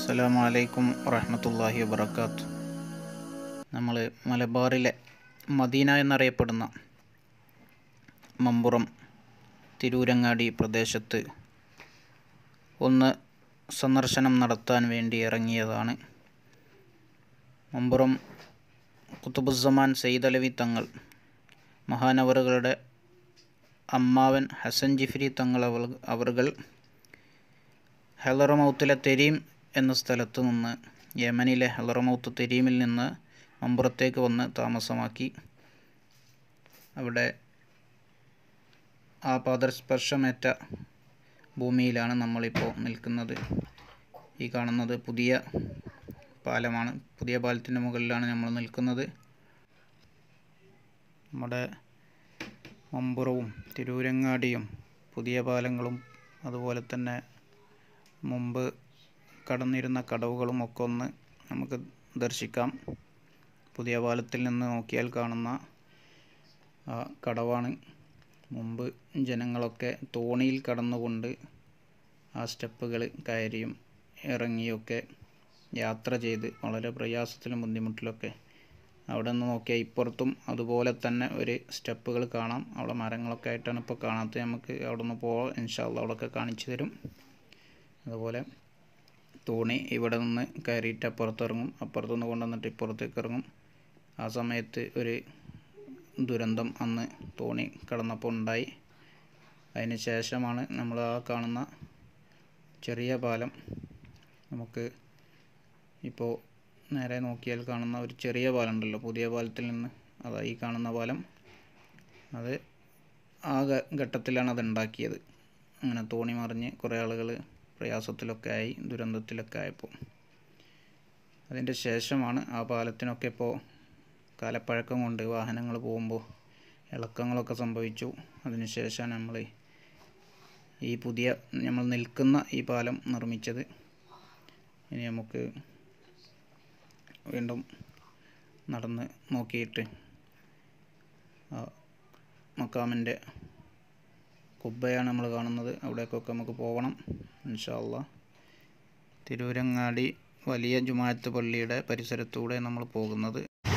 അസ്സലാമു അലൈക്കും വറഹ്മത്തുള്ളാഹി വബർക്കാത്തു നമ്മൾ മലബാറിലെ മദീന എന്നറിയപ്പെടുന്ന മമ്പുറം തിരൂരങ്ങാടി പ്രദേശത്ത് ഒന്ന് സന്ദർശനം നടത്താൻ വേണ്ടി ഇറങ്ങിയതാണ് മമ്പുറം കുത്തുബുസ്സമാൻ സെയ്ദ് അലവി തങ്ങൾ മഹാനവറുകളുടെ അമ്മാവൻ ഹസൻ ജിഫ്രി തങ്ങൾ അവർ അവർകൾ ഹെലറമൗത്തിലെ തെരീം എന്ന സ്ഥലത്ത് നിന്ന് യമനിലെ ഹെലറമൗത്ത് തെരീമിൽ നിന്ന് മമ്പുറത്തേക്ക് വന്ന് താമസമാക്കി അവിടെ ആ പാദസ്പർശമേറ്റ ഭൂമിയിലാണ് നമ്മളിപ്പോൾ നിൽക്കുന്നത് ഈ കാണുന്നത് പുതിയ പാലമാണ് പുതിയ പാലത്തിൻ്റെ മുകളിലാണ് നമ്മൾ നിൽക്കുന്നത് നമ്മുടെ മമ്പുറവും തിരൂരങ്ങാടിയും പുതിയ പാലങ്ങളും അതുപോലെ തന്നെ മുമ്പ് കടന്നിരുന്ന കടവുകളും ഒക്കെ ഒന്ന് നമുക്ക് ദർശിക്കാം പുതിയ പാലത്തിൽ നിന്ന് നോക്കിയാൽ കാണുന്ന ആ കടവാണ് മുമ്പ് ജനങ്ങളൊക്കെ തോണിയിൽ കടന്നുകൊണ്ട് ആ സ്റ്റെപ്പുകൾ കയറിയും ഇറങ്ങിയൊക്കെ യാത്ര ചെയ്ത് വളരെ പ്രയാസത്തിലും ബുദ്ധിമുട്ടിലൊക്കെ അവിടെ നിന്ന് നോക്കിയാൽ ഇപ്പുറത്തും അതുപോലെ തന്നെ ഒരു സ്റ്റെപ്പുകൾ കാണാം അവിടെ മരങ്ങളൊക്കെ ആയിട്ടാണ് ഇപ്പോൾ കാണാത്തത് നമുക്ക് അവിടെ നിന്ന് പോകാം ഇൻഷാല്ല അവിടെയൊക്കെ കാണിച്ചു തരും അതുപോലെ തോണി ഇവിടെ നിന്ന് കയറിയിട്ട് അപ്പുറത്ത് ഇറങ്ങും അപ്പുറത്തു നിന്ന് കൊണ്ടുവന്നിട്ട് ഇപ്പുറത്തേക്ക് ഇറങ്ങും ആ സമയത്ത് ഒരു ദുരന്തം അന്ന് തോണി കടന്നപ്പോൾ ഉണ്ടായി അതിന് ശേഷമാണ് നമ്മൾ ആ കാണുന്ന ചെറിയ പാലം നമുക്ക് ഇപ്പോൾ നേരെ നോക്കിയാൽ കാണുന്ന ഒരു ചെറിയ പാലം ഉണ്ടല്ലോ പുതിയ പാലത്തിൽ നിന്ന് അതാ ഈ കാണുന്ന പാലം അത് ആ ഘ- ഘട്ടത്തിലാണ് അത് ഉണ്ടാക്കിയത് അങ്ങനെ തോണി മറിഞ്ഞ് കുറേ ആളുകൾ പ്രയാസത്തിലൊക്കെ ആയി ദുരന്തത്തിലൊക്കെ ആയപ്പോൾ അതിൻ്റെ ശേഷമാണ് ആ പാലത്തിനൊക്കെ ഇപ്പോൾ കാലപ്പഴക്കം കൊണ്ട് വാഹനങ്ങൾ പോകുമ്പോൾ ഇളക്കങ്ങളൊക്കെ സംഭവിച്ചു അതിന് ശേഷമാണ് നമ്മൾ ഈ പുതിയ നമ്മൾ നിൽക്കുന്ന ഈ പാലം നിർമ്മിച്ചത് ഇനി നമുക്ക് വീണ്ടും നടന്ന് നോക്കിയിട്ട് ആ മക്കാമിൻ്റെ കുബ്ബയാണ് നമ്മൾ കാണുന്നത് അവിടേക്കൊക്കെ നമുക്ക് പോകണം ഇൻഷാല്ല തിരൂരങ്ങാടി വലിയ ജുമാഅത്ത് പള്ളിയുടെ പരിസരത്തൂടെ നമ്മൾ പോകുന്നത്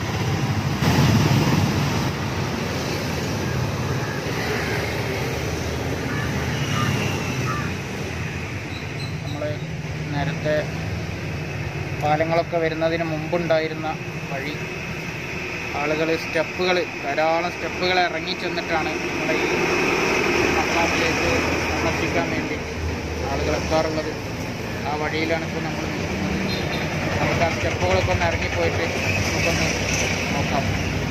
നമ്മൾ നേരത്തെ പാലങ്ങളൊക്കെ വരുന്നതിന് മുമ്പുണ്ടായിരുന്ന വഴി ആളുകൾ സ്റ്റെപ്പുകൾ ധാരാളം സ്റ്റെപ്പുകൾ ഇറങ്ങി ചെന്നിട്ടാണ് നമ്മളെ ഈ മക്കാമിലേക്ക് സന്ദർശിക്കാൻ വേണ്ടി ആളുകൾ എത്താറുള്ളത് ആ വഴിയിലാണ് ഇപ്പോൾ നമ്മൾ നിൽക്കുന്നത് നമുക്ക് ആ സ്റ്റെപ്പുകളൊക്കെ ഒന്ന് ഇറങ്ങിപ്പോയിട്ട് നമുക്കൊന്ന് നോക്കാം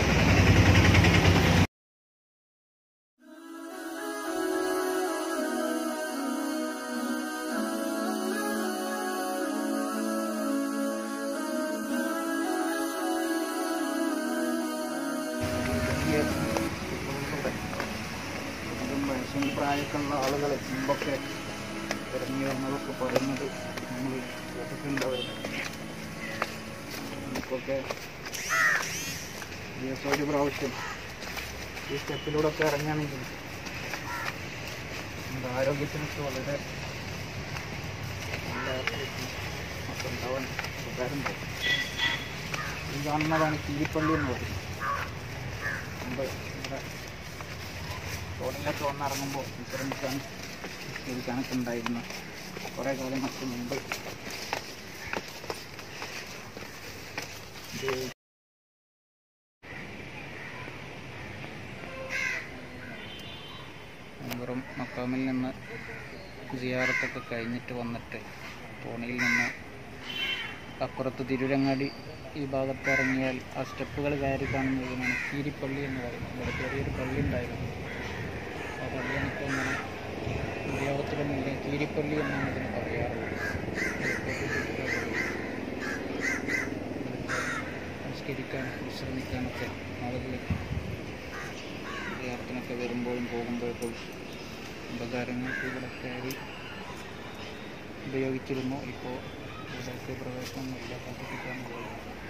വയസ്സും പ്രായമൊക്കെയുള്ള ആളുകൾ മുമ്പൊക്കെ ഇറങ്ങി വന്നതൊക്കെ പറയുന്നത് നമ്മൾ കേട്ടിട്ടുണ്ട് അവർ നമുക്കൊക്കെ ദിവസം ഒരു പ്രാവശ്യം ഈ സ്റ്റെപ്പിലൂടെ ഒക്കെ ഇറങ്ങുകയാണെങ്കിൽ നമ്മുടെ ആരോഗ്യത്തിനൊക്കെ വളരെ നല്ല ആരോഗ്യം ഒക്കെ ഉണ്ടാവാൻ ഉപകാരമുണ്ട് ഈ കാണുന്നതാണ് കീരിപ്പള്ളി എന്ന് പറയുന്നത് മുമ്പ് ഇവിടെ തോണിയിലൊക്കെ വന്നിറങ്ങുമ്പോൾ വിശ്രമിക്കാൻ വിശ്രമിക്കാനൊക്കെ ഉണ്ടായിരുന്നു കുറേ കാലങ്ങൾക്ക് മുമ്പ് ഇത് മമ്പുറം മക്കാമിൽ നിന്ന് സിയാറത്തൊക്കെ കഴിഞ്ഞിട്ട് വന്നിട്ട് തോണിയിൽ നിന്ന് അപ്പുറത്ത് തിരുരങ്ങാടി ഈ ഭാഗത്ത് ഇറങ്ങിയാൽ ആ സ്റ്റെപ്പുകൾ കയറി കാണുന്നതിനാണ് കീരിപ്പള്ളി എന്ന് പറയുന്നത് ഇവിടെ ചെറിയൊരു പള്ളി ഉണ്ടായിരുന്നു ആ പള്ളിയാണ് ഇപ്പോൾ ഇങ്ങനെ ഉപയോഗത്തിലൊന്നുമില്ല കീരിപ്പള്ളി എന്നാണ് ഇതിന് പറയാറുള്ളത് കിഴക്കോട്ട് ചുറ്റുള്ള പള്ളി. ഇവിടുത്തെ നമസ്കരിക്കാൻ വിശ്രമിക്കാനൊക്കെ ആളുകൾ വിദ്യാർത്ഥിനൊക്കെ വരുമ്പോഴും പോകുമ്പോഴൊക്കെ ഉപകാരങ്ങൾക്ക് ഇവിടെ കയറി ഉപയോഗിച്ചിരുന്നു ഇപ്പോൾ ഇവിടേക്ക് പ്രവേശനമൊന്നുമില്ല കാത്തിരിക്കാൻ പോകും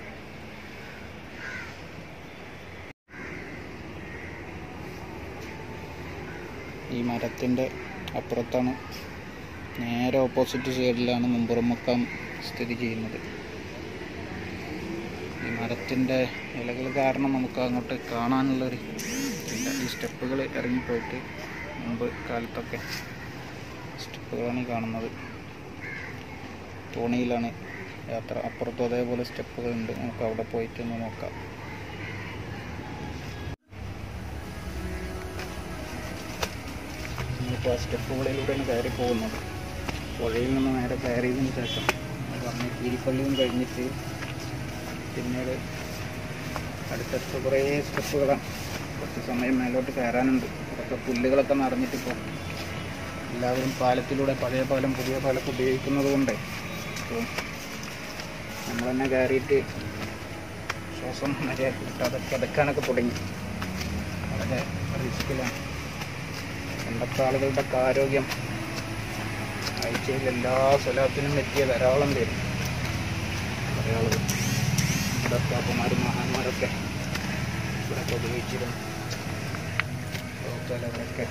ഈ മരത്തിൻ്റെ അപ്പുറത്താണ് നേരെ ഓപ്പോസിറ്റ് സൈഡിലാണ് മുമ്പുറം മക്കാം സ്ഥിതി ചെയ്യുന്നത് ഈ മരത്തിൻ്റെ ഇലകൾ കാരണം നമുക്ക് അങ്ങോട്ട് കാണാനുള്ളൊരു ഇല്ല ഈ സ്റ്റെപ്പുകൾ ഇറങ്ങിപ്പോയിട്ട് മുമ്പ് കാലത്തൊക്കെ സ്റ്റെപ്പുകളാണ് ഈ കാണുന്നത് തോണിയിലാണ് യാത്ര അപ്പുറത്തും അതേപോലെ സ്റ്റെപ്പുകളുണ്ട് നമുക്ക് അവിടെ പോയിട്ട് ഒന്ന് നോക്കാം നമ്മളിപ്പോൾ ആ സ്റ്റെപ്പുകളിലൂടെയാണ് കയറി പോകുന്നത് പുഴയിൽ നിന്ന് നേരെ കയറിയതിന് ശേഷം പറഞ്ഞ കീരിപ്പള്ളിയും കഴിഞ്ഞിട്ട് പിന്നീട് അടുത്തടുത്ത് കുറേ സ്റ്റെപ്പുകളാണ് കുറച്ച് സമയം മേലോട്ട് കയറാനുണ്ട് അതൊക്കെ പുല്ലുകളൊക്കെ നിറഞ്ഞിട്ടിപ്പോൾ എല്ലാവരും പാലത്തിലൂടെ പഴയ പാലം പുതിയ പാലൊക്കെ ഉപയോഗിക്കുന്നത് കൊണ്ട് അപ്പോൾ നമ്മൾ തന്നെ കയറിയിട്ട് ശ്വാസം മര്യാദ കിട്ടാതെ കിടക്കാനൊക്കെ തുടങ്ങി വളരെ റിസ്ക്കിലാണ് പണ്ടത്തെ ആളുകളുടെ ഒക്കെ ആരോഗ്യം ആഴ്ചയിൽ എല്ലാ സ്വലാത്തിനും എത്തിയ ധാരാളം പേര് കുറേ ആളുകൾ ഭർത്താക്കന്മാരും മഹാന്മാരൊക്കെ ഇവിടെയൊക്കെ ഉപയോഗിച്ചിരുന്നു ചിലവരൊക്കെ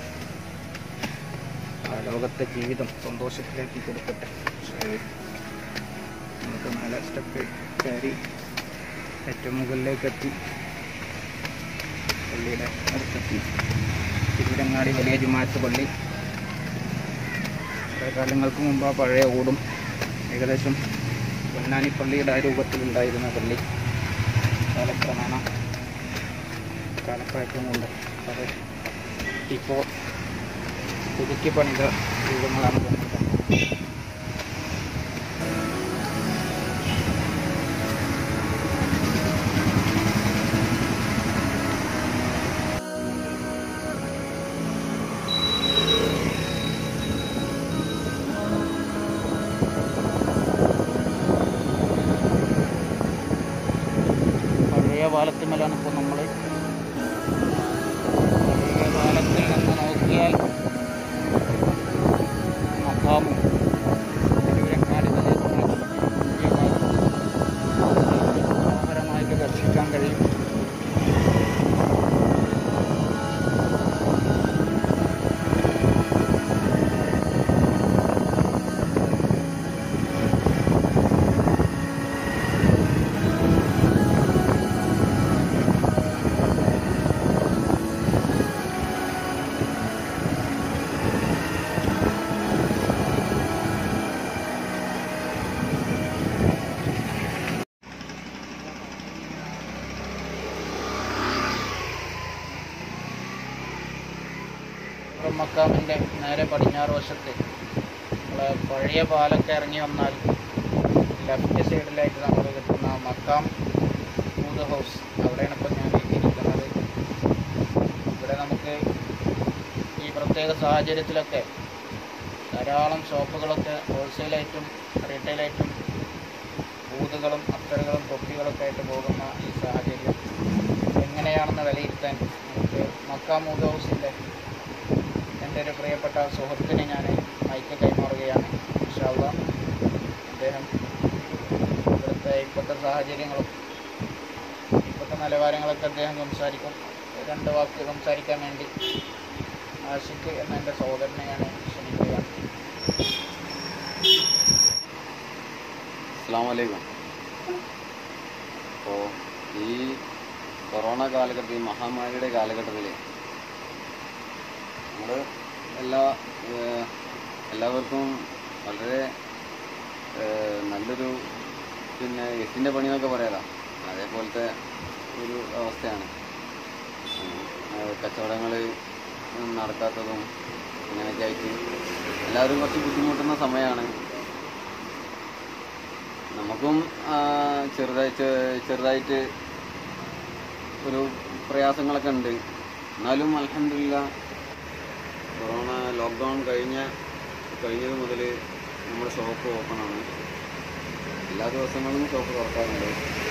ആ ലോകത്തെ ജീവിതം സന്തോഷത്തിലേക്ക് കൊടുക്കട്ടെ പക്ഷേ നമുക്ക് മേലെ സ്റ്റെപ്പ് കയറി ഏറ്റവും മുകളിലേക്ക് എത്തി പള്ളിയുടെ അടുത്തെത്തി തിരുവരങ്ങാടി വലിയ ജുമാഅത്ത് പള്ളി കുറേ കാലങ്ങൾക്ക് മുമ്പ് ആ പഴയ ഓടും ഏകദേശം പൊന്നാനി പള്ളിയുടെ ആ രൂപത്തിലുണ്ടായിരുന്ന പള്ളി കാലക്രമേണ കാലപ്പഴക്കം കൊണ്ട് അത് ഇപ്പോൾ പുതുക്കി പണിത രൂപങ്ങളാണ് പോകുന്നത് പഴയ പാലത്തിന്മേലാണ് ഇപ്പോൾ നമ്മൾ പഴയ പാലത്തിൽ നിന്ന് നോക്കിയാൽ മക്കാമും തിരുവരങ്ങാടി മനോഹരമായിട്ട് ദർശിക്കാൻ കഴിയും ഇപ്പുറം മക്കാമിൻ്റെ നേരെ പടിഞ്ഞാറ് വശത്ത് നമ്മളെ പഴയ പാലൊക്കെ ഇറങ്ങി വന്നാൽ ലെഫ്റ്റ് സൈഡിലായിട്ട് നമുക്ക് കിട്ടുന്ന മക്കാം ഫുഡ് ഹൗസ് അവിടെയാണ് ഇപ്പോൾ ഞാൻ ഇരിക്കുന്നത് ഇവിടെ നമുക്ക് ഈ പ്രത്യേക സാഹചര്യത്തിലൊക്കെ ധാരാളം ഷോപ്പുകളൊക്കെ ഹോൾസെയിലായിട്ടും റീറ്റെയിലായിട്ടും ബൂതുകളും അത്തറുകളും തൊപ്പികളൊക്കെ ആയിട്ട് പോകുന്ന ഈ സാഹചര്യം എങ്ങനെയാണെന്ന് വിലയിരുത്താൻ നമുക്ക് മക്കാം മൂഡ് ഹൗസിൻ്റെ എൻ്റെ ഒരു പ്രിയപ്പെട്ട സുഹൃത്തിനെ ഞാൻ മൈക്ക് കൈമാറുകയാണ് ഇൻഷാല്ല അദ്ദേഹം ഇവിടുത്തെ ഇപ്പോഴത്തെ സാഹചര്യങ്ങളും ഇപ്പോഴത്തെ നിലവാരങ്ങളൊക്കെ അദ്ദേഹം സംസാരിക്കും രണ്ട് വാക്ക് സംസാരിക്കാൻ വേണ്ടി ആഷിഖ് എന്ന എൻ്റെ സഹോദരനെ ഞാൻ ക്ഷണിക്കുകയാണ് അസ്സാം വലൈക്കും അപ്പോൾ ഈ കൊറോണ കാലഘട്ടത്തിൽ ഈ മഹാമാരിയുടെ കാലഘട്ടത്തിൽ നമ്മൾ എല്ലാ ഏഹ്, എല്ലാവർക്കും വളരെ ഏഹ്, നല്ലൊരു പിന്നെ എട്ടിൻ്റെ പണിയെന്നൊക്കെ പറയാലോ അതേപോലത്തെ ഒരു അവസ്ഥയാണ് കച്ചവടങ്ങൾ നടക്കാത്തതും അങ്ങനെയൊക്കെ ആയിട്ട് എല്ലാവരും കുറച്ച് ബുദ്ധിമുട്ടുന്ന സമയമാണ് നമുക്കും ആ, ചെറുതായി ചെ- ചെറുതായിട്ട് ഒരു പ്രയാസങ്ങളൊക്കെ ഉണ്ട് എന്നാലും അലഹമില്ല കൊറോണ ലോക്ക്ഡൗൺ കഴിഞ്ഞ കഴിഞ്ഞത് മുതൽ നമ്മുടെ ഷോപ്പ് ഓപ്പൺ ആണ് എല്ലാ ദിവസങ്ങളും ഷോപ്പ് തുറക്കാറുണ്ട്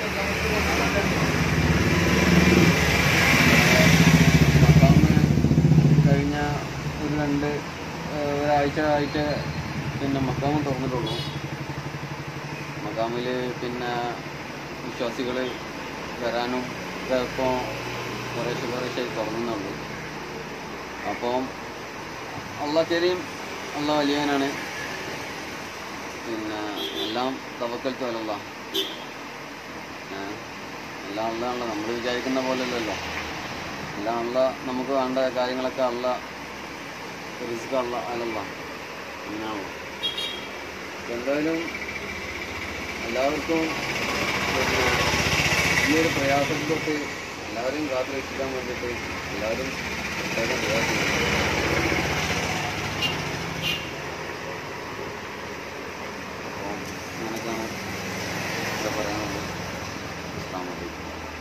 മക്കാമ് കഴിഞ്ഞ ഒരു രണ്ട് ഏഹ്, ഒരാഴ്ച ആഴ്ച പിന്നെ മക്കാമ് തുറന്നിട്ടുള്ളൂ മക്കാമിൽ പിന്നെ വിശ്വാസികൾ വരാനും ഇപ്പോൾ കുറേശ്ശെ കുറേശ്ശെ തുറന്നുള്ളൂ അപ്പോൾ അള്ളാഹ് കരീം അള്ളാഹ് വലിയവനാണ് പിന്നെ എല്ലാം തവക്കൽ തോലല്ല എല്ലാം ഉള്ളതാണല്ലോ നമ്മൾ വിചാരിക്കുന്ന പോലെയല്ലല്ലോ എല്ലാം ഉള്ള നമുക്ക് വേണ്ട കാര്യങ്ങളൊക്കെ ഉള്ള റിസ്ക് ഉള്ള അല്ലല്ല അങ്ങനെയാണല്ലോ എന്തായാലും എല്ലാവർക്കും പിന്നെ ഈ ഒരു പ്രയാസത്തിൽ തൊട്ട് എല്ലാവരെയും കാത്തു രക്ഷിക്കാൻ വേണ്ടിയിട്ട് എല്ലാവരും പ്രത്യേകം പ്രയാസം അപ്പോൾ അങ്ങനെയൊക്കെയാണ് ഇവിടെ പറയാനുള്ളത് അസ്സാം വലൈക്കും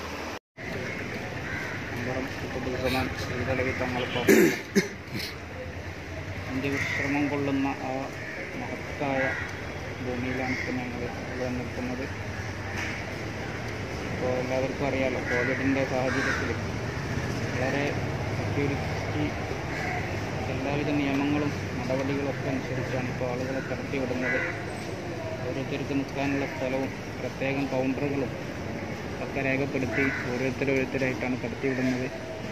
അമ്പറം കുത്തുബുൽ റഹ്മാൻ ശ്രീതലവി തങ്ങൾക്കൊപ്പം അന്ത്യവിശ്രമം കൊള്ളുന്ന ആ മഹത്തായ ഭൂമിയിലാണ് ഇപ്പോൾ ഞങ്ങൾ ഇവിടെ നിൽക്കുന്നത് ഇപ്പോൾ എല്ലാവർക്കും അറിയാലോ കോവിഡിൻ്റെ സാഹചര്യത്തിൽ വളരെ സെക്യൂരിറ്റി എല്ലാവിധ നിയമങ്ങളും നടപടികളൊക്കെ അനുസരിച്ചാണ് ഇപ്പോൾ ആളുകളെ കടത്തിവിടുന്നത് ഓരോരുത്തർക്ക് നിൽക്കാനുള്ള സ്ഥലവും പ്രത്യേകം കൗണ്ടറുകളും ഒക്കെ രേഖപ്പെടുത്തി ഓരോരുത്തരോരോരുത്തരായിട്ടാണ് കടത്തിവിടുന്നത്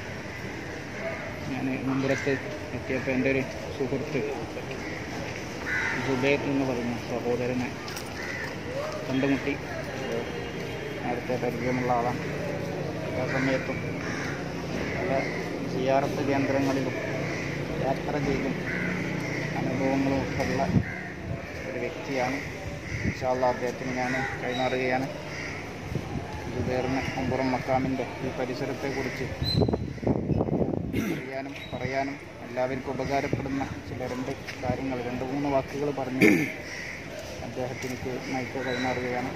ഞാൻ മുമ്പുറത്ത് എത്തിയപ്പോൾ എൻ്റെ ഒരു സുഹൃത്ത് ജുബൈർ എന്ന് പറയുന്ന സഹോദരനെ കണ്ടുമുട്ടി അപ്പോൾ നേരത്തെ പരിചയമുള്ള ആളാണ് എല്ലാ സമയത്തും പല സിയാറത്ത് കേന്ദ്രങ്ങളിലും യാത്ര ചെയ്തും അനുഭവങ്ങളും ഒക്കെ ഉള്ള ഒരു വ്യക്തിയാണ് ഇൻഷാല്ല അദ്ദേഹത്തിന് ഞാൻ കൈമാറുകയാണ് ജുബേറിന് അമ്പുറം മക്കാമിൻ്റെ ഈ പരിസരത്തെക്കുറിച്ച് അറിയാനും പറയാനും എല്ലാവർക്കും ഉപകാരപ്പെടുന്ന ചില രണ്ട് കാര്യങ്ങൾ രണ്ട് മൂന്ന് വാക്കുകൾ പറഞ്ഞു അദ്ദേഹത്തിനിക്ക് മൈക്ക് കൈമാറുകയാണ്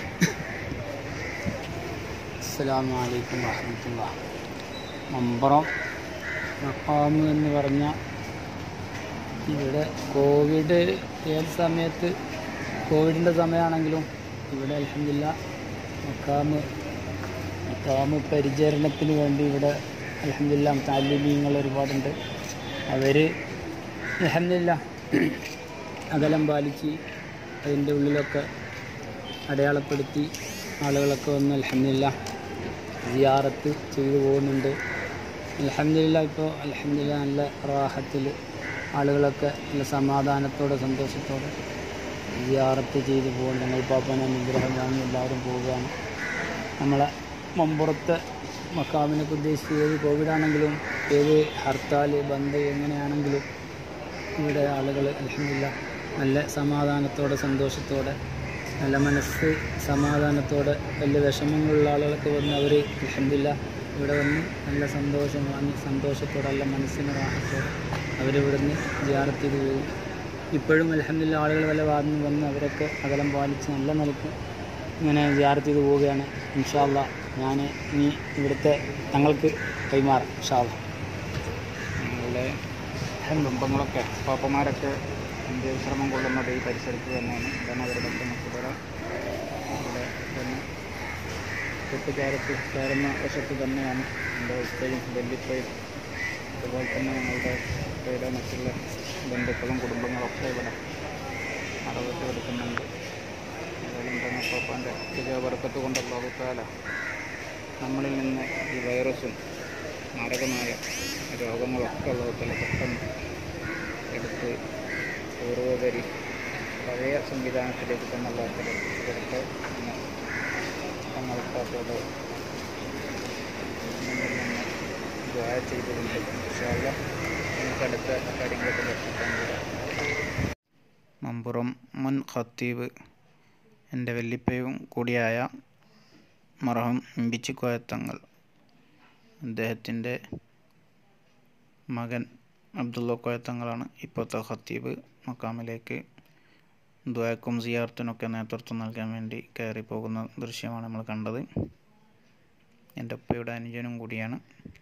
അസ്സലാമു അലൈക്കും വറഹമത്തുള്ള മമ്പറം മക്കാമ് എന്ന് പറഞ്ഞ ഇവിടെ കോവിഡ് ഏത് സമയത്ത് കോവിഡിൻ്റെ സമയമാണെങ്കിലും ഇവിടെ അലഹമില്ല മക്കാമ് മക്കാമ് പരിചരണത്തിന് വേണ്ടി ഇവിടെ അലഹമില്ല താലിമീങ്ങൾ ഒരുപാടുണ്ട് അവർ അലഹമില്ല അകലം പാലിച്ച് അതിൻ്റെ ഉള്ളിലൊക്കെ അടയാളപ്പെടുത്തി ആളുകളൊക്കെ വന്ന് അലഹമില്ല സിയാറത്ത് ചെയ്തു പോകുന്നുണ്ട് അലഹമില്ല ഇപ്പോൾ അലഹമില്ല നല്ല റാഹത്തിൽ ആളുകളൊക്കെ നല്ല സമാധാനത്തോടെ സന്തോഷത്തോടെ സിയാറത്ത് ചെയ്ത് പോകും ഞങ്ങൾ പാപ്പന അനുഗ്രഹം വാങ്ങി എല്ലാവരും പോവുകയാണ് നമ്മളെ മമ്പുറത്തെ മക്കാമിനൊക്കെ ഉദ്ദേശിച്ച് ഏത് കോവിഡാണെങ്കിലും ഏത് ഹർത്താൽ ബന്ദ് എങ്ങനെയാണെങ്കിലും ഇവിടെ ആളുകൾ അലഹമില്ല നല്ല സമാധാനത്തോടെ സന്തോഷത്തോടെ നല്ല മനസ്സ് സമാധാനത്തോടെ വലിയ വിഷമങ്ങളുള്ള ആളുകളൊക്കെ വന്ന് അവർ അലഹമില്ല ഇവിടെ വന്ന് നല്ല സന്തോഷം വാങ്ങി സന്തോഷത്തോടെ നല്ല മനസ്സിന് റാഹത്തോടെ അവരിവിടുന്ന് ജിയാറത്ത് ചെയ്ത് പോകും ഇപ്പോഴും അലഹമില്ല ആളുകൾ വല്ല വാദിന് വന്ന് അവരൊക്കെ അകലം പാലിച്ച് നല്ല നിലക്ക് ഇങ്ങനെ ജിയാറത്ത് ചെയ്ത് പോവുകയാണ് ഇൻഷാല്ല ഞാൻ ഇനി ഇവിടുത്തെ തങ്ങൾക്ക് കൈമാറാം ഇൻഷാല്ല ഞങ്ങളുടെ കുടുംബങ്ങളൊക്കെ പാപ്പമാരൊക്കെ അന്ത്യവിശ്രമം കൊള്ളുന്നത് ഈ പരിസരത്ത് തന്നെയാണ് ഇതാണ് അവരുടെ മക്കളുടെ ഇവിടെ തന്നെ തൊട്ട് ചേരത്ത് ചേർന്ന വശത്ത് തന്നെയാണ് എൻ്റെ ഉപ്പയും വല്യപ്പയും അതുപോലെ തന്നെ ഞങ്ങളുടെ ഉപ്പയുടെ മറ്റുള്ള ബന്ധുക്കളും കുടുംബങ്ങളൊക്കെ ഇവിടെ അടവത്ത് എടുക്കുന്നുണ്ട് ഏതായാലും തന്നെ പാപ്പാൻ്റെ വിജയവർക്കത്ത് കൊണ്ടുള്ള വകുപ്പാല നമ്മളിൽ നിന്ന് ഈ വൈറസും മാരകമായ രോഗങ്ങളൊക്കെ ഉള്ളതൊക്കെ പെട്ടെന്ന് എടുത്ത് പൂർവോപരി പഴയ സംവിധാനത്തിലേക്ക് തന്നെ കൊടുത്ത് ഇന്ന് തങ്ങൾക്കത്തോട് മുന്നിൽ നിന്ന് ദ്വാര ചെയ്തുകൊണ്ട് ഇൻഷാല്ല നമുക്ക് അടുത്ത കാര്യങ്ങളൊക്കെ ദർശിക്കാൻ കൂടെ മമ്പുറം മുൻ ഖത്തീബ് എൻ്റെ വല്ലിപ്പയും കൂടിയായ മറഹം ഇമ്പിച്ചിക്കോയത്തങ്ങൾ അദ്ദേഹത്തിൻ്റെ മകൻ അബ്ദുള്ള കോയത്തങ്ങളാണ് ഇപ്പോഴത്തെ ഖത്തീബ് മക്കാമിലേക്ക് ദ്വായക്കും സിയാർത്തിനൊക്കെ നേതൃത്വം നൽകാൻ വേണ്ടി കയറി പോകുന്ന ദൃശ്യമാണ് നമ്മൾ കണ്ടത് എൻ്റെ ഉപ്പയുടെ അനുജനും കൂടിയാണ്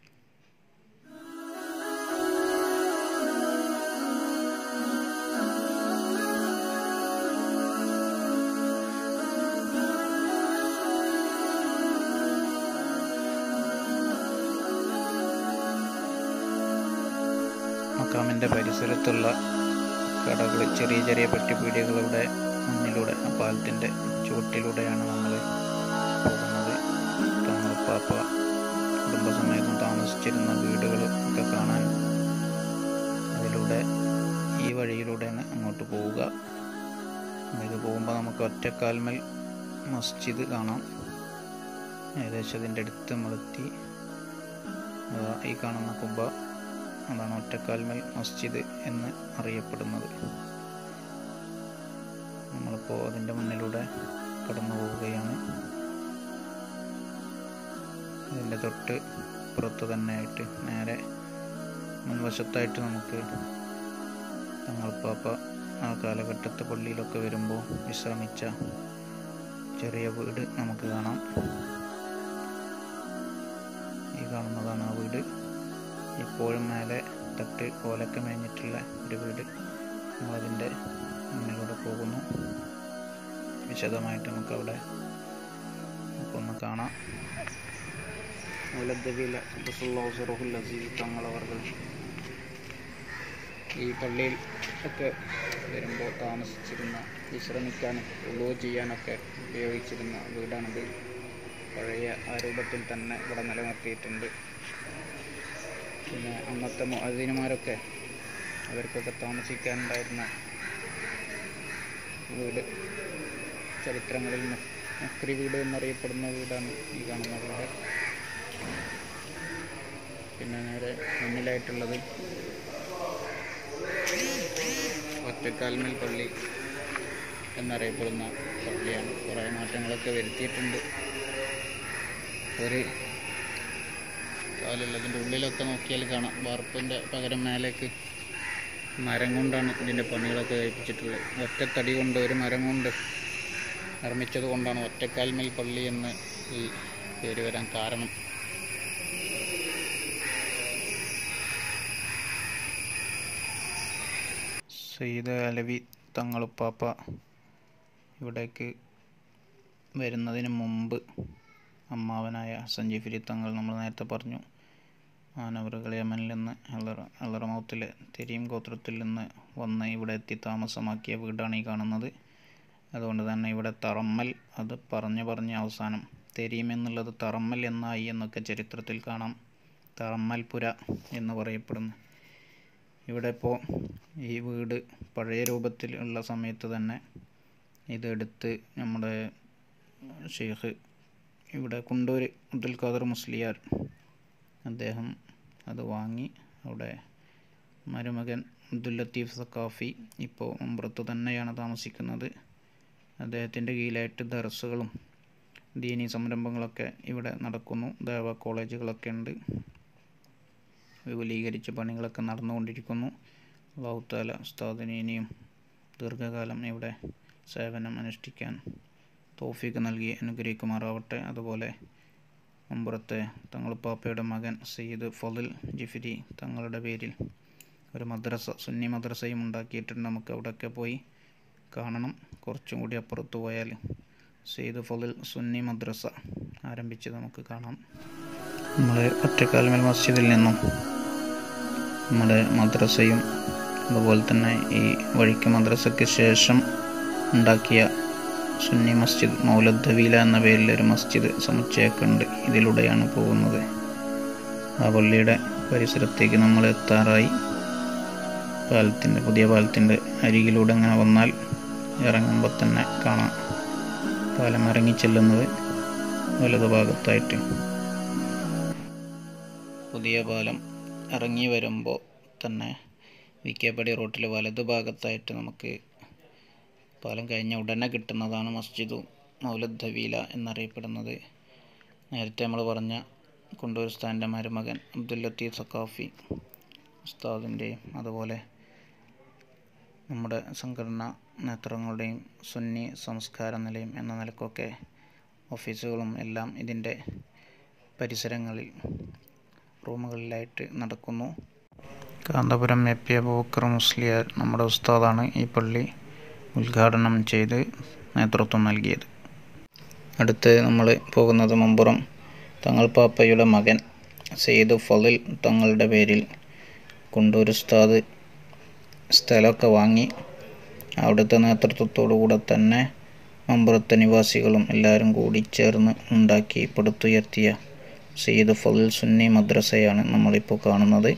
മക്കാമിൻ്റെ പരിസരത്തുള്ള കടകൾ ചെറിയ ചെറിയ പെട്ടിപ്പീടികളുടെ മുന്നിലൂടെ ആ പാലത്തിൻ്റെ ചുവട്ടിലൂടെയാണ് നമ്മൾ പോകുന്നത് തങ്ങൾപ്പാപ്പ കുടുംബസമേതം താമസിച്ചിരുന്ന വീടുകൾ ഒക്കെ കാണാൻ അതിലൂടെ ഈ വഴിയിലൂടെയാണ് അങ്ങോട്ട് പോവുക ഇത് പോകുമ്പോൾ നമുക്ക് ഒറ്റക്കാൽമൽ മസ്ജിദ് കാണാം ഏകദേശം അതിൻ്റെ അടുത്ത് നമ്മളെത്തി അതാ ഈ കാണുന്ന കുബ അതാണ് ഒറ്റക്കാൽമൽ മസ്ജിദ് എന്ന് അറിയപ്പെടുന്നത് നമ്മളിപ്പോൾ അതിൻ്റെ മുന്നിലൂടെ കടന്നു പോവുകയാണ് അതിൻ്റെ തൊട്ട് പുറത്ത് തന്നെ ആയിട്ട് നേരെ മുൻവശത്തായിട്ട് നമുക്ക് തങ്ങൾപ്പാപ്പ ആ കാലഘട്ടത്തെ പള്ളിയിലൊക്കെ വരുമ്പോൾ വിശ്രമിച്ച ചെറിയ വീട് നമുക്ക് കാണാം ഈ കാണുന്നതാണ് ആ വീട് ഇപ്പോഴും മേലെ തട്ട് ഓലൊക്കെ മേഞ്ഞിട്ടുള്ള ഒരു വീട് നമ്മളതിൻ്റെ മുന്നിലൂടെ പോകുന്നു വിശദമായിട്ട് നമുക്കവിടെ നമുക്കൊന്ന് കാണാം മൂലദ്ദബിയില റസൂലുള്ളാഹി അസീസ് തങ്ങളവർകൾ ഈ പള്ളിയിൽ ഒക്കെ വരുമ്പോൾ താമസിച്ചിരുന്ന വിശ്രമിക്കാനും ഉളോ ചെയ്യാനൊക്കെ ഉപയോഗിച്ചിരുന്ന വീടാണിത് പഴയ ആ രൂപത്തിൽ തന്നെ ഇവിടെ നിലനിർത്തിയിട്ടുണ്ട് പിന്നെ അന്നത്തെ അതിനുമാരൊക്കെ അവർക്കൊക്കെ താമസിക്കാനുണ്ടായിരുന്ന വീട് ചരിത്രങ്ങളിൽ മുക്രി വീട് എന്നറിയപ്പെടുന്ന വീടാണ് ഈ കാണുന്ന വീട് പിന്നെ നേരെ മുന്നിലായിട്ടുള്ളത് ഒറ്റക്കാൽമൽ പള്ളി എന്നറിയപ്പെടുന്ന പള്ളിയാണ് കുറേ മാറ്റങ്ങളൊക്കെ വരുത്തിയിട്ടുണ്ട് ഒരു കാലിൽ അതിൻ്റെ ഉള്ളിലൊക്കെ നോക്കിയാൽ കാണാം വാർപ്പിൻ്റെ പകരം മേലേക്ക് മരം കൊണ്ടാണ് ഇതിൻ്റെ പണികളൊക്കെ കഴിപ്പിച്ചിട്ടുള്ളത് ഒറ്റത്തടി കൊണ്ട് ഒരു മരം കൊണ്ട് നിർമ്മിച്ചത് കൊണ്ടാണ് ഒറ്റക്കാൽമൽ പള്ളി എന്ന് ഈ പേര് വരാൻ കാരണം സയ്യിദ് അലവി തങ്ങളുപ്പാപ്പ ഇവിടേക്ക് വരുന്നതിന് മുമ്പ് അമ്മാവനായ സഞ്ജീഫിരി തങ്ങൾ നമ്മൾ നേരത്തെ പറഞ്ഞു മാനവറുകൾ യമനിൽ നിന്ന് അലറ അലറമൗത്തിലെ തെരീം ഗോത്രത്തിൽ നിന്ന് വന്ന് ഇവിടെ എത്തി താമസമാക്കിയ വീടാണ് ഈ കാണുന്നത് അതുകൊണ്ട് തന്നെ ഇവിടെ തറമ്മൽ അത് പറഞ്ഞു പറഞ്ഞ് അവസാനം തെരീം എന്നുള്ളത് തറമ്മൽ എന്നായി എന്നൊക്കെ ചരിത്രത്തിൽ കാണാം തറമ്മൽപുര എന്ന് പറയപ്പെടുന്നു ഇവിടെ ഇപ്പോൾ ഈ വീട് പഴയ രൂപത്തിൽ ഉള്ള സമയത്ത് തന്നെ ഇതെടുത്ത് നമ്മുടെ ഷെയ്ഖ് ഇവിടെ കുണ്ടൂർ അബ്ദുൽ ഖാദർ മുസ്ലിയാർ അദ്ദേഹം അത് വാങ്ങി അവിടെ മരുമകൻ അബ്ദുൽ ലത്തീഫ് സക്കാഫി ഇപ്പോൾ ഉംറത്ത് തന്നെയാണ് താമസിക്കുന്നത് അദ്ദേഹത്തിൻ്റെ കീഴിലായിട്ട് ദർസുകളും ദീനി സംരംഭങ്ങളൊക്കെ ഇവിടെ നടക്കുന്നു ദേവ കോളേജുകളൊക്കെ ഉണ്ട് വിപുലീകരിച്ച പണികളൊക്കെ നടന്നുകൊണ്ടിരിക്കുന്നു അള്ളാഹുത്താല ഉസ്താദിന് ഇനിയും ദീർഘകാലം ഇവിടെ സേവനം അനുഷ്ഠിക്കാൻ തോഫീക്ക് നൽകി അനുഗ്രഹിക്കുമാറാവട്ടെ അതുപോലെ മുമ്പുറത്തെ തങ്ങളുപ്പാപ്പയുടെ മകൻ സയ്യിദ് ഫലിൽ ജിഫിരി തങ്ങളുടെ പേരിൽ ഒരു മദ്രസ സുന്നി മദ്രസയും ഉണ്ടാക്കിയിട്ടുണ്ട് നമുക്ക് അവിടെയൊക്കെ പോയി കാണണം കുറച്ചും കൂടി അപ്പുറത്ത് പോയാൽ സെയ്ദ് ഫലിൽ സുന്നി മദ്രസ ആരംഭിച്ച് നമുക്ക് കാണാം നമ്മുടെ ഒറ്റക്കാൽമൽ മസ്ജിദിൽ നിന്നും നമ്മുടെ മദ്രസയും അതുപോലെ തന്നെ ഈ വഴിക്ക് മദ്രസയ്ക്ക് ശേഷം ഉണ്ടാക്കിയ സുന്നി മസ്ജിദ് മൗലദ്ദവീല എന്ന പേരിൽ ഒരു മസ്ജിദ് സമുച്ചയമൊക്കെ ഉണ്ട് ഇതിലൂടെയാണ് പോകുന്നത് ആ പള്ളിയുടെ പരിസരത്തേക്ക് നമ്മൾ എത്താറായി പാലത്തിൻ്റെ പുതിയ പാലത്തിൻ്റെ അരികിലൂടെ അങ്ങനെ വന്നാൽ ഇറങ്ങുമ്പോൾ തന്നെ കാണാം പാലം ഇറങ്ങി ചെല്ലുന്നത് വലതുഭാഗത്തായിട്ട് പുതിയ പാലം ഇറങ്ങി വരുമ്പോൾ തന്നെ വിക്കേപ്പടി റോട്ടിൽ വലതുഭാഗത്തായിട്ട് നമുക്ക് പാലം കഴിഞ്ഞ ഉടനെ കിട്ടുന്നതാണ് മസ്ജിദു മൗലദ് ധവീല എന്നറിയപ്പെടുന്നത് നേരത്തെ നമ്മൾ പറഞ്ഞ കുണ്ടൂർ സ്ഥാൻ്റെ മരുമകൻ അബ്ദുൽ ലത്തീഫ് സക്കാഫി ഉസ്താദിൻ്റെയും അതുപോലെ നമ്മുടെ സംഘടന നേത്രങ്ങളുടെയും സുന്നി സംസ്കാര നിലയം എന്ന നിലക്കൊക്കെ ഓഫീസുകളും എല്ലാം ഇതിൻ്റെ പരിസരങ്ങളിൽ റൂമുകളിലായിട്ട് നടക്കുന്നു കാന്തപുരം എ പി അബൂബക്കർ മുസ്ലിയാർ നമ്മുടെ ഉസ്താദാണ് ഈ പള്ളി ഉദ്ഘാടനം ചെയ്ത് നേതൃത്വം നൽകിയത് അടുത്ത് നമ്മൾ പോകുന്നത് മമ്പുറം തങ്ങൾ പാപ്പയുടെ മകൻ സെയ്ദ് ഫലിൽ തങ്ങളുടെ പേരിൽ കുണ്ടൂർ ഉസ്താദ് സ്ഥലമൊക്കെ വാങ്ങി അവിടുത്തെ നേതൃത്വത്തോടു കൂടെ തന്നെ മമ്പുറത്തെ നിവാസികളും എല്ലാവരും കൂടി ചേർന്ന് ഉണ്ടാക്കി പടുത്തുയർത്തിയ സെയ്ദ് ഫലിൽ സുന്നി മദ്രസയാണ് നമ്മളിപ്പോൾ കാണുന്നത്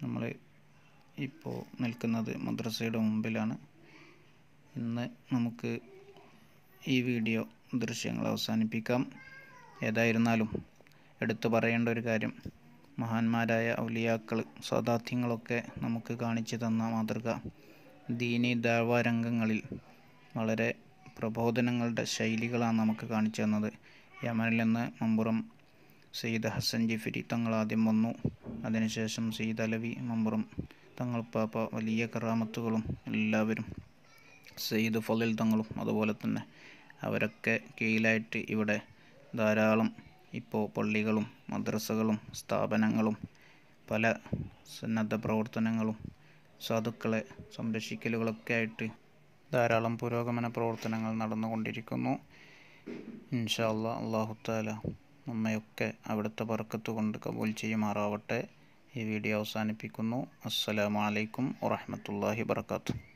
നമ്മൾ ഇപ്പോൾ നിൽക്കുന്നത് മദ്രസയുടെ മുമ്പിലാണ് ഇന്ന് നമുക്ക് ഈ വീഡിയോ ദൃശ്യങ്ങൾ അവസാനിപ്പിക്കാം ഏതായിരുന്നാലും എടുത്തു പറയേണ്ട ഒരു കാര്യം മഹാന്മാരായ ഔലിയാക്കൾ സദാത്യങ്ങളൊക്കെ നമുക്ക് കാണിച്ചു തന്ന മാതൃക ദീനി ദാവാരംഗങ്ങളിൽ വളരെ പ്രബോധനങ്ങളുടെ ശൈലികളാണ് നമുക്ക് കാണിച്ചു തന്നത് യമനിൽ നിന്ന് മമ്പുറം സെയ്ദ് ഹസൻ ജിഫിരി തങ്ങൾ ആദ്യം വന്നു അതിനുശേഷം സെയ്ദ് അലവി മമ്പുറം തങ്ങൾ പാപ്പ വലിയ കറാമത്തുകളും എല്ലാവരും സെയ്ദ് ഫലിൽ തങ്ങളും അതുപോലെ തന്നെ അവരൊക്കെ കീഴിലായിട്ട് ഇവിടെ ധാരാളം ഇപ്പോൾ പള്ളികളും മദ്രസകളും സ്ഥാപനങ്ങളും പല സന്നദ്ധ പ്രവർത്തനങ്ങളും സാധുക്കളെ സംരക്ഷിക്കലുകളൊക്കെ ആയിട്ട് ധാരാളം പുരോഗമന പ്രവർത്തനങ്ങൾ നടന്നുകൊണ്ടിരിക്കുന്നു ഇൻഷാ അല്ലാ അള്ളാഹു താല നമ്മയൊക്കെ അവിടുത്തെ ബർക്കത്ത് കൊണ്ട് കബൂൽ ചെയ്യുമാറാവട്ടെ ഈ വീഡിയോ അവസാനിപ്പിക്കുന്നു അസ്സലാമു അലൈക്കും വറഹ്മത്തുള്ളാഹി വബർക്കാത്തു